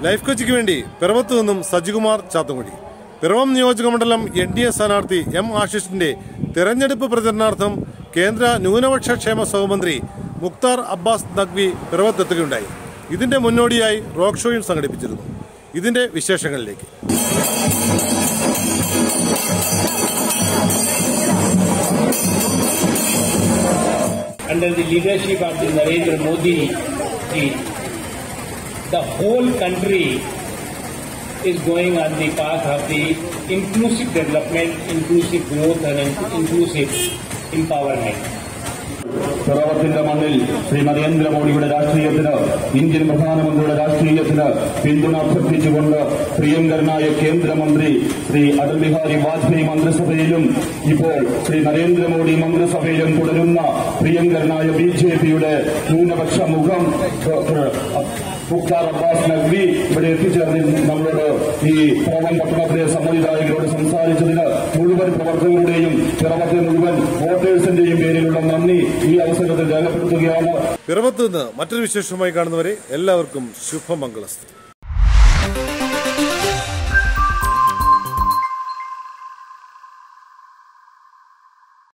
Life കോച്ചിക്ക് വേണ്ടി പിറവത്ത് നിന്നും സജികുമാർ ചാത്തുമുടി പിറവം നിയോജക മണ്ഡലം എൻ ഡി എ സ്ഥാനാർത്ഥി എം ആശിഷിന്റെ തെരഞ്ഞെടുപ്പ് പ്രചരണാർത്ഥം കേന്ദ്ര ന്യൂനപക്ഷ ക്ഷേമ സഹമന്ത്രി മുക്താർ അബ്ബാസ് നഖ്വി പിറവത്തെത്തുകയുണ്ടായി ഇതിന്റെ മുന്നോടിയായി റോഡ് ഷോയും സംഘടിപ്പിച്ചിരുന്നു ഇതിന്റെ വിശേഷങ്ങളിലേക്ക് under the leadership of the Narendra Modi ji, the whole country is going on the path of the inclusive development, inclusive growth and inclusive empowerment. പിറവത്തിന്റെ മണ്ണിൽ ശ്രീ നരേന്ദ്രമോദിയുടെ രാഷ്ട്രീയത്തിന് ഇന്ത്യൻ പ്രധാനമന്ത്രിയുടെ രാഷ്ട്രീയത്തിന് പിന്തുണ അഭ്യർത്ഥിച്ചുകൊണ്ട് പ്രിയങ്കരനായ കേന്ദ്രമന്ത്രി ശ്രീ അടൽ ബിഹാരി വാജ്പേയി മന്ത്രിസഭയിലും ഇപ്പോൾ ശ്രീ നരേന്ദ്രമോദി മന്ത്രിസഭയിലും തുടരുന്ന പ്രിയങ്കരനായ ബി ജെ പിയുടെ ന്യൂനപക്ഷ മുഖം ഡോക്ടർ മുക്താർ അബ്ബാസ് നഖ്വി ഇവിടെ എത്തിച്ചേർന്ന് നമ്മളോട് ഈ പിറവം പട്ടണത്തിലെ സമ്മതിദായകരോട് സംസാരിച്ചതിന് മുഴുവൻ പ്രവർത്തകരുടെയും പിറവത്തെ മുഴുവൻ വോട്ടേഴ്സിന്റെയും പേരിലുള്ള നന്ദി ഈ അവസരത്തിൽ രേഖപ്പെടുത്തുകയാണ് പിറവത്ത് നിന്ന് മറ്റൊരു വിശേഷവുമായി കാണുന്നവരെ എല്ലാവർക്കും ശുഭമംഗളസ്തു